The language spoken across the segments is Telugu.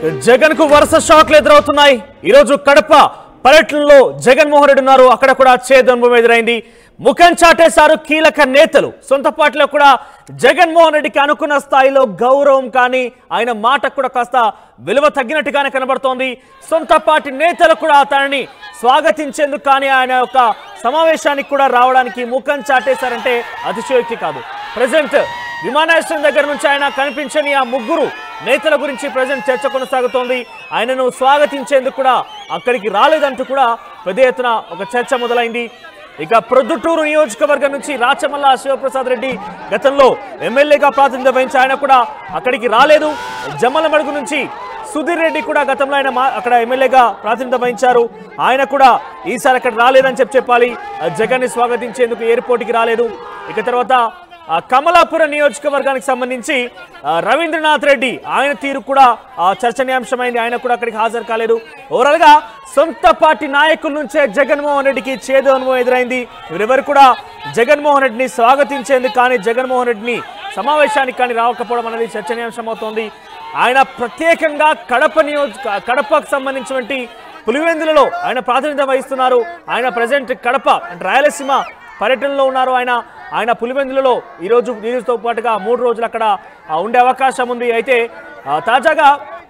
జగన్ కు వరుస షాక్లు ఎదురవుతున్నాయి ఈరోజు కడప పర్యటనలో జగన్మోహన్ రెడ్డి ఉన్నారు అక్కడ కూడా చేదనుభవం ఎదురైంది ముఖం చాటేశారు కీలక నేతలు సొంత పార్టీలో కూడా జగన్మోహన్ రెడ్డికి అనుకున్న స్థాయిలో గౌరవం కానీ ఆయన మాటకు కూడా కాస్త విలువ తగ్గినట్టుగానే కనబడుతోంది సొంత పార్టీ నేతలు కూడా తనని స్వాగతించేందుకు కానీ ఆయన యొక్క సమావేశానికి కూడా రావడానికి ముఖం చాటేశారంటే అతిశయోక్తి కాదు ప్రజెంట్ విమానాశ్రయం దగ్గర నుంచి ఆయన కనిపించని ఆ ముగ్గురు నేతల గురించి ప్రజెంట్ చర్చ కొనసాగుతోంది ఆయనను స్వాగతించేందుకు కూడా అక్కడికి రాలేదంటూ కూడా పెద్ద ఎత్తున ఒక చర్చ మొదలైంది ఇక ప్రొద్దుటూరు నియోజకవర్గం నుంచి రాచమల్ల శివప్రసాద్ రెడ్డి గతంలో ఎమ్మెల్యేగా ప్రాతినిధ్యం వహించి ఆయన కూడా అక్కడికి రాలేదు జమ్మలమడుగు నుంచి సుధీర్ రెడ్డి కూడా గతంలో ఆయన మా- అక్కడ ఎమ్మెల్యేగా ప్రాతినిధ్యం వహించారు ఆయన కూడా ఈసారి అక్కడ రాలేదని చెప్పి చెప్పాలి జగన్ ని స్వాగతించేందుకు ఎయిర్పోర్ట్కి రాలేదు ఇక తర్వాత ఆ కమలాపురం నియోజకవర్గానికి సంబంధించి ఆ, రవీంద్రనాథ్ రెడ్డి ఆయన తీరు కూడా ఆ, చర్చనీయాంశమైంది ఆయన కూడా అక్కడికి హాజరు కాలేదు ఓవరాల్ గా సొంత పార్టీ నాయకుల నుంచే జగన్మోహన్ రెడ్డికి చేదు అనుభవం ఎదురైంది వీరెవరు కూడా జగన్మోహన్ రెడ్డిని స్వాగతించేందుకు కానీ జగన్మోహన్ రెడ్డిని సమావేశానికి కానీ రావకపోవడం అనేది చర్చనీయాంశం అవుతోంది ఆయన ప్రత్యేకంగా కడప నియోజక కడపకు సంబంధించినటువంటి పులివెందులలో ఆయన ప్రాతినిధ్యం వహిస్తున్నారు ఆయన ప్రజెంట్ కడప అంటే రాయలసీమ పర్యటనలో ఉన్నారు ఆయన ఆయన పులివెందులలో ఈరోజు దీనితో పాటుగా మూడు రోజులు అక్కడ ఆ, ఉండే అవకాశం ఉంది అయితే ఆ, తాజాగా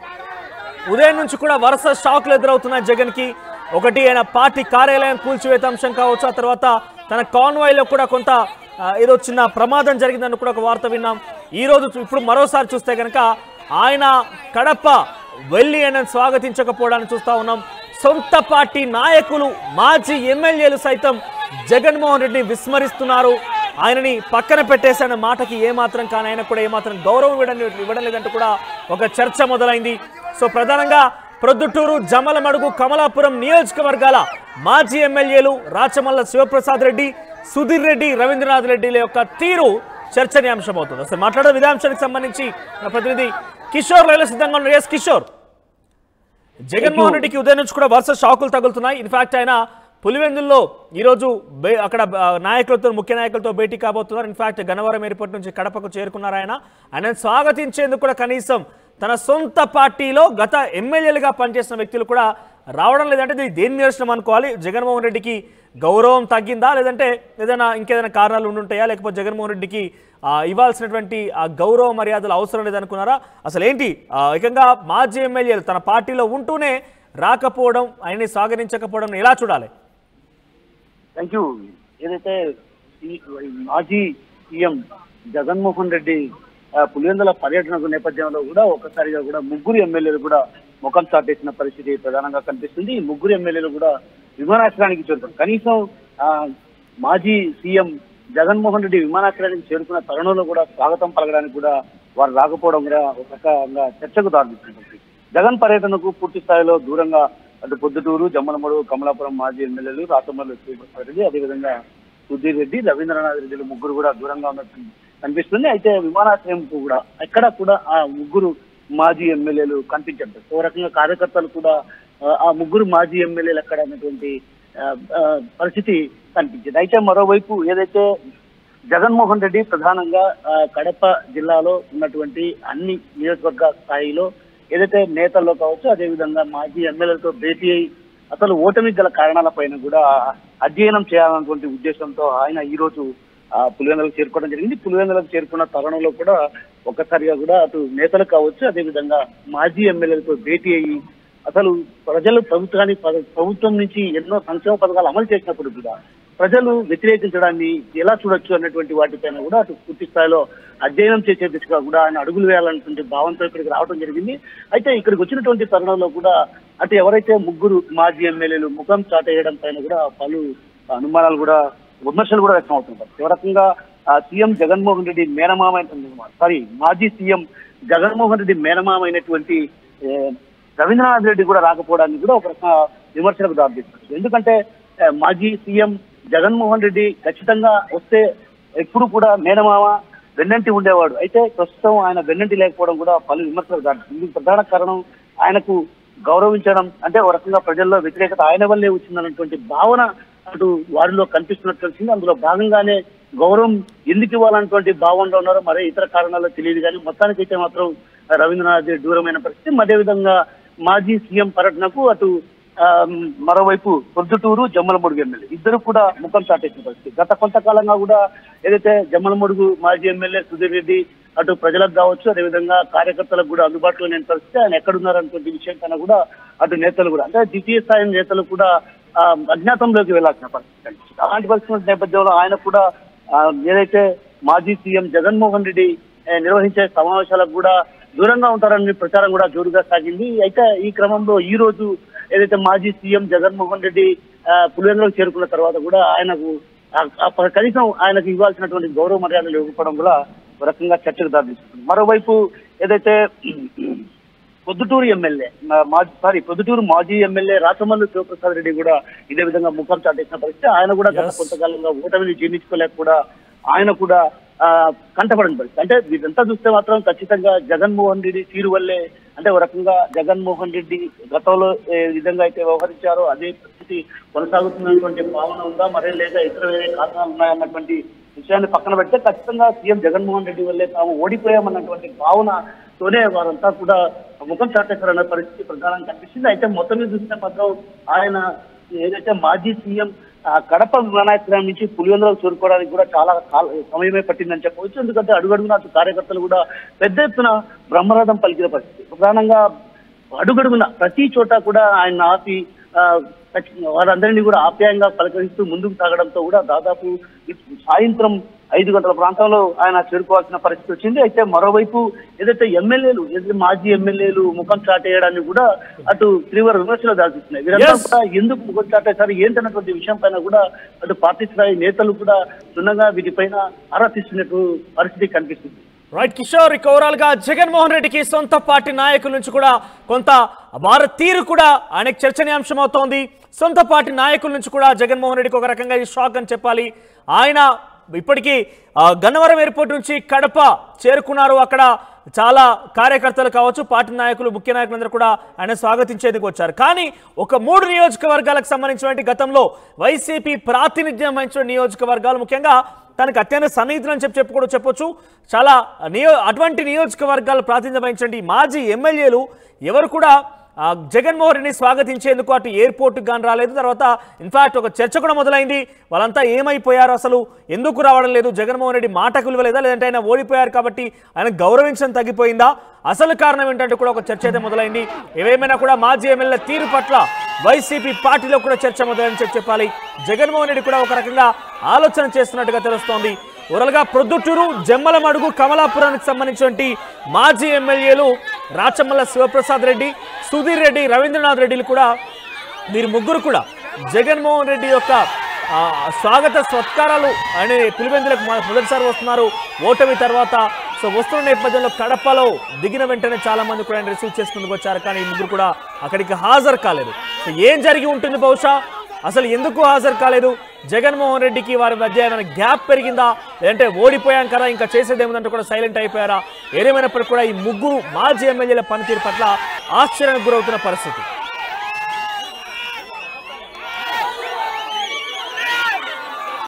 ఉదయం నుంచి కూడా వరుస షాక్లు ఎదురవుతున్నాయి జగన్కి ఒకటి ఆయన పార్టీ కార్యాలయం కూల్చివేత అంశం కావచ్చు ఆ తర్వాత తన కాన్వాయ్లో కూడా కొంత ఆ, ఏదో చిన్న ప్రమాదం జరిగిందని కూడా ఒక వార్త విన్నాం ఈ రోజు చూ- ఇప్పుడు మరోసారి చూస్తే కనుక ఆయన కడప వెళ్ళి ఆయనను స్వాగతించకపోవడాన్ని చూస్తా ఉన్నాం సొంత పార్టీ నాయకులు మాజీ ఎమ్మెల్యేలు సైతం జగన్మోహన్ రెడ్డిని విస్మరిస్తున్నారు ఆయనని పక్కన పెట్టేసిన మాటకి ఏమాత్రం కానీ ఆయన కూడా ఏమాత్రం గౌరవం ఇవ్వడం ఇవ్వడం లేదంటూ కూడా ఒక చర్చ మొదలైంది సో ప్రధానంగా ప్రొద్దుటూరు జమలమడుగు కమలాపురం నియోజకవర్గాల మాజీ ఎమ్మెల్యేలు రాచమల్ల శివప్రసాద్ రెడ్డి సుధీర్ రెడ్డి రవీంద్రనాథ్ రెడ్డిల యొక్క తీరు చర్చనీయాంశం అవుతుంది అసలు మాట్లాడే విధాంశానికి సంబంధించి మన ప్రతినిధి కిషోర్ లైల సిద్ధంగా ఉన్నారు ఎస్ కిషోర్ జగన్మోహన్ రెడ్డికి ఉదయం నుంచి కూడా వరుస షాకులు తగులుతున్నాయి ఇన్ఫాక్ట్ ఆయన పులివెందుల్లో ఈరోజు బే అక్కడ ఆ, నాయకులతో ముఖ్య నాయకులతో భేటీ కాబోతున్నారు ఇన్ఫాక్ట్ గన్నవరం ఎయిర్పోర్ట్ నుంచి కడపకు చేరుకున్నారు ఆయన ఆయన స్వాగతించేందుకు కూడా కనీసం తన సొంత పార్టీలో గత ఎమ్మెల్యేలుగా పనిచేసిన వ్యక్తులు కూడా రావడం లేదంటే ఇది దేని నిరసనం అనుకోవాలి జగన్మోహన్ రెడ్డికి గౌరవం తగ్గిందా లేదంటే ఏదైనా ఇంకేదైనా కారణాలు ఉండుంటాయా లేకపోతే జగన్మోహన్ రెడ్డికి ఆ, ఇవ్వాల్సినటువంటి ఆ గౌరవ మర్యాదలు అవసరం లేదనుకున్నారా అసలు ఏంటి ఆ, ఏకంగా మాజీ ఎమ్మెల్యేలు తన పార్టీలో ఉంటూనే రాకపోవడం ఆయన్ని స్వాగతించకపోవడం ఎలా చూడాలి థ్యాంక్ యూ ఏదైతే ఈ మాజీ సీఎం జగన్మోహన్ రెడ్డి ఆ, పులివెందుల పర్యటన నేపథ్యంలో కూడా ఒక్కసారిగా కూడా ముగ్గురు ఎమ్మెల్యేలు కూడా ముఖం చాటేసిన పరిస్థితి ప్రధానంగా కనిపిస్తుంది ఈ ముగ్గురు ఎమ్మెల్యేలు కూడా విమానాశ్రయానికి చేరుతారు కనీసం ఆ, మాజీ సీఎం జగన్మోహన్ రెడ్డి విమానాశ్రయానికి చేరుకున్న తరుణంలో కూడా స్వాగతం పలకడానికి కూడా వారు రాకపోవడం కూడా ఒక రకంగా చర్చకు దారితీస్తుంది జగన్ పర్యటనకు పూర్తి స్థాయిలో దూరంగా అటు పొద్దుటూరు జమ్మలమడు కమలాపురం మాజీ ఎమ్మెల్యేలు రాతమల్లి శ్రీప్రసాద్ రెడ్డి అదేవిధంగా సుధీర్ రెడ్డి రవీంద్రనాథ్ రెడ్డిలు ముగ్గురు కూడా దూరంగా ఉన్నట్టు కనిపిస్తుంది అయితే విమానాశ్రయం కూడా ఎక్కడ కూడా ఆ ముగ్గురు మాజీ ఎమ్మెల్యేలు కనిపించట్లేదు ఓ రకంగా కార్యకర్తలు కూడా ఆ, ఆ ముగ్గురు మాజీ ఎమ్మెల్యేలు ఎక్కడ అన్నటువంటి ఆ, ఆ, పరిస్థితి కనిపించింది అయితే మరోవైపు ఏదైతే జగన్మోహన్ రెడ్డి ప్రధానంగా ఆ, కడప జిల్లాలో ఉన్నటువంటి అన్ని నియోజకవర్గ స్థాయిలో ఏదైతే నేతల్లో కావచ్చు అదేవిధంగా మాజీ ఎమ్మెల్యేలతో భేటీ అయి అసలు ఓటమికి గల కారణాలపైన కూడా అధ్యయనం చేయాలన్నటువంటి ఉద్దేశంతో ఆయన ఈ రోజు ఆ, పులివెందులకు చేరుకోవడం జరిగింది పులివెందులకు చేరుకున్న తరుణంలో కూడా ఒక్కసారిగా కూడా అటు నేతలు కావచ్చు అదేవిధంగా మాజీ ఎమ్మెల్యేలతో భేటీ అయ్యి అసలు ప్రజలు ప్రభుత్వాన్ని ప్ర- ప్రభుత్వం నుంచి ఎన్నో సంక్షేమ పథకాలు అమలు చేసినప్పుడు కూడా ప్రజలు వ్యతిరేకించడాన్ని ఎలా చూడొచ్చు అన్నటువంటి వాటిపైన కూడా అటు పూర్తి స్థాయిలో అధ్యయనం చేసే దిశగా కూడా ఆయన అడుగులు వేయాలన్నటువంటి భావంతో ఇక్కడికి రావడం జరిగింది అయితే ఇక్కడికి వచ్చినటువంటి తరుణంలో కూడా అటు ఎవరైతే ముగ్గురు మాజీ ఎమ్మెల్యేలు ముఖం చాటేయడం పైన కూడా పలు అనుమానాలు కూడా విమర్శలు కూడా వ్యక్తం అవుతుంటారు ఏ రకంగా ఆ, సీఎం జగన్మోహన్ రెడ్డి మేనమామ సారీ మాజీ సీఎం జగన్మోహన్ రెడ్డి మేనమామ అయినటువంటి ఏ, రవీంద్రనాథ్ రెడ్డి కూడా రాకపోవడానికి కూడా ఒక రకంగా విమర్శలకు దారితీస్తుంది ఎందుకంటే ఆ, మాజీ సీఎం జగన్మోహన్ రెడ్డి ఖచ్చితంగా వస్తే ఎప్పుడు కూడా మేనమామ వెన్నంటి ఉండేవాడు అయితే ప్రస్తుతం ఆయన వెన్నంటి లేకపోవడం కూడా పలు విమర్శలకు దారితీస్తుంది ఇందుకు ప్రధాన కారణం ఆయనకు గౌరవించడం అంటే ఒక రకంగా ప్రజల్లో వ్యతిరేకత ఆయన వల్లే వచ్చిందన్నటువంటి భావన అటు వారిలో కనిపిస్తున్నట్టు తెలిసింది అందులో భాగంగానే గౌరవం ఎందుకు ఇవ్వాలన్నటువంటి భావనలో ఉన్నారో మరే ఇతర కారణాలు తెలియదు కానీ మొత్తానికైతే మాత్రం రవీంద్రనాథ్ దూరమైన పరిస్థితి అదేవిధంగా మాజీ సీఎం పర్యటనకు అటు ఆ, మరోవైపు పొద్దుటూరు జమ్మలమడుగు ఎమ్మెల్యే ఇద్దరు కూడా ముఖం చాటేసిన పరిస్థితి గత కొంతకాలంగా కూడా ఏదైతే జమ్మలమడుగు మాజీ ఎమ్మెల్యే సుధీర్ రెడ్డి అటు ప్రజలకు కావచ్చు అదేవిధంగా కార్యకర్తలకు కూడా అందుబాటులో లేని పరిస్థితి ఆయన ఎక్కడున్నారన్నటువంటి విషయం కన్నా కూడా అటు నేతలు కూడా అంటే ద్వితీయ స్థాయి నేతలు కూడా ఆ, అజ్ఞాతంలోకి వెళ్లాల్సిన పరిస్థితి కనిపిస్తుంది. అలాంటి పరిస్థితుల నేపథ్యంలో ఆయన కూడా ఆ, ఏదైతే మాజీ సీఎం జగన్మోహన్ రెడ్డి ఏ, నిర్వహించే సమావేశాలకు కూడా దూరంగా ఉంటారని ప్రచారం కూడా జోరుగా సాగింది అయితే ఈ క్రమంలో ఈ రోజు ఏదైతే మాజీ సీఎం జగన్మోహన్ రెడ్డి ఆ, పులివెందులకు చేరుకున్న తర్వాత కూడా ఆయనకు ఆ- ఆ కనీసం ఆయనకు ఇవ్వాల్సినటువంటి గౌరవ మర్యాదలు ఇవ్వకపోవడం కూడా ఒక రకంగా చర్చకు దారితీస్తుంది మరోవైపు ఏదైతే పొద్దుటూరు ఎమ్మెల్యే మా- మాజీ సారీ పొద్దుటూరు మాజీ ఎమ్మెల్యే రాచమల్లు శివప్రసాద్ రెడ్డి కూడా ఇదే విధంగా ముఖం చాటేసిన పరిస్థితి ఆయన కూడా గత Yes. కొంతకాలంగా ఓటమిని జీర్ణించుకోలేక కూడా ఆయన కూడా ఆ, కంటపడిన పరిస్థితి అంటే వీరంతా చూస్తే మాత్రం ఖచ్చితంగా జగన్మోహన్ రెడ్డి తీరు వల్లే అంటే ఒక రకంగా జగన్మోహన్ రెడ్డి గతంలో ఏ విధంగా అయితే వ్యవహరించారో అదే పరిస్థితి కొనసాగుతున్నటువంటి భావన ఉందా మరే లేదా ఇతర వేరే కారణాలు ఉన్నాయన్నటువంటి విషయాన్ని పక్కన పెడితే ఖచ్చితంగా సీఎం జగన్మోహన్ రెడ్డి వల్లే తాము ఓడిపోయామన్నటువంటి భావనతోనే వారంతా కూడా ముఖం చాటేశారన్న పరిస్థితి ప్రధానంగా కనిపిస్తుంది అయితే మొత్తం మీద చూస్తే మాత్రం ఆయన ఏదైతే మాజీ సీఎం ఆ కడప విమానాశ్రయం నుంచి పులివెందులకు చేరుకోవడానికి కూడా చాలా కాల- సమయమే పట్టిందని చెప్పవచ్చు ఎందుకంటే అడుగడుగున అటు కార్యకర్తలు కూడా పెద్ద ఎత్తున బ్రహ్మరథం పలికిన పరిస్థితి ప్రధానంగా అడుగడుగున ప్రతి చోట కూడా ఆయన ఆపి ఆ, ఖచ్చి- వారందరినీ కూడా ఆప్యాయంగా పలకరిస్తూ ముందుకు సాగడంతో కూడా దాదాపు ఈ సాయంత్రం ఐదు గంటల ప్రాంతంలో ఆయన చేరుకోవాల్సిన పరిస్థితి వచ్చింది అయితే మరోవైపు ఏదైతే ఎమ్మెల్యేలు ఏదైతే మాజీ ఎమ్మెల్యేలు ముఖం చాటేయడాన్ని కూడా అటు తీవ్ర విమర్శలు దాల్చుతున్నాయి వీరంతా Yes. కూడా ఎందుకు ముఖం చాటేశారు ఏంటన్నటువంటి విషయం పైన కూడా అటు పార్టీ స్థాయి నేతలు కూడా క్షుణ్ణంగా వీటిపైన ఆరా తీస్తున్నట్టు పరిస్థితి కనిపిస్తుంది రైట్ కిషోర్ ఇక ఓవరాల్ గా జగన్మోహన్ రెడ్డికి సొంత పార్టీ నాయకుల నుంచి కూడా కొంత వారి తీరు కూడా ఆయనకు చర్చనీయాంశం అవుతోంది సొంత పార్టీ నాయకుల నుంచి కూడా జగన్మోహన్ రెడ్డికి ఒక రకంగా ఇది షాక్ అని చెప్పాలి ఆయన ఇప్పటికీ ఆ, గన్నవరం ఎయిర్పోర్ట్ నుంచి కడప చేరుకున్నారు అక్కడ చాలా కార్యకర్తలు కావచ్చు పార్టీ నాయకులు ముఖ్య నాయకులందరూ కూడా ఆయన స్వాగతించేందుకు వచ్చారు కానీ ఒక మూడు నియోజకవర్గాలకు సంబంధించినటువంటి గతంలో వైసీపీ ప్రాతినిధ్యం వహించిన నియోజకవర్గాలు ముఖ్యంగా తనకు అత్యంత సన్నిహితులు అని చెప్పి చెప్పు కూడా చెప్పొచ్చు చాలా నియో అటువంటి నియోజకవర్గాలు ప్రాతినిధ్యం వహించండి మాజీ ఎమ్మెల్యేలు ఎవరు కూడా ఆ, జగన్మోహన్ రెడ్డిని స్వాగతించేందుకు అటు ఎయిర్పోర్ట్కి కానీ రాలేదు తర్వాత ఇన్ఫాక్ట్ ఒక చర్చ కూడా మొదలైంది వాళ్ళంతా ఏమైపోయారు అసలు ఎందుకు రావడం లేదు జగన్మోహన్ రెడ్డి మాటకు విలువలేదా లేదంటే ఆయన ఓడిపోయారు కాబట్టి ఆయన గౌరవించడం తగ్గిపోయిందా అసలు కారణం ఏంటంటే కూడా ఒక చర్చ అయితే మొదలైంది ఏవేమైనా కూడా మాజీ ఎమ్మెల్యే తీరు పట్ల వైసీపీ పార్టీలో కూడా చర్చ మొదలైంది చెప్పి చెప్పాలి జగన్మోహన్ రెడ్డి కూడా ఒక రకంగా ఆలోచన చేస్తున్నట్టుగా తెలుస్తోంది ఓవరాల్గా ప్రొద్దుటూరు జమ్మలమడుగు కమలాపురానికి సంబంధించినటువంటి మాజీ ఎమ్మెల్యేలు రాచమల్ల శివప్రసాద్ రెడ్డి సుధీర్ రెడ్డి రవీంద్రనాథ్ రెడ్డిలు కూడా వీరు ముగ్గురు కూడా జగన్మోహన్ రెడ్డి యొక్క ఆ, స్వాగత సత్కారాలు అనే పులివెందులకు మొ- మొదటిసారి వస్తున్నారు ఓటమి తర్వాత సో వస్తున్న నేపథ్యంలో కడపలో దిగిన వెంటనే చాలా మంది కూడా ఆయన రిసీవ్ చేసుకుందుకు వచ్చారు కానీ ఈ ముగ్గురు కూడా అక్కడికి హాజరు కాలేదు సో ఏం జరిగి ఉంటుంది బహుశా అసలు ఎందుకు హాజరు కాలేదు జగన్మోహన్ రెడ్డికి వారి మధ్య ఏమైనా గ్యాప్ పెరిగిందా లేదంటే ఓడిపోయాం కదా ఇంకా చేసేది ఏముందంటే కూడా సైలెంట్ అయిపోయారా ఏదేమైనప్పటికీ కూడా ఈ ముగ్గురు మాజీ ఎమ్మెల్యేల పనితీరు పట్ల ఆశ్చర్యానికి గురవుతున్న పరిస్థితి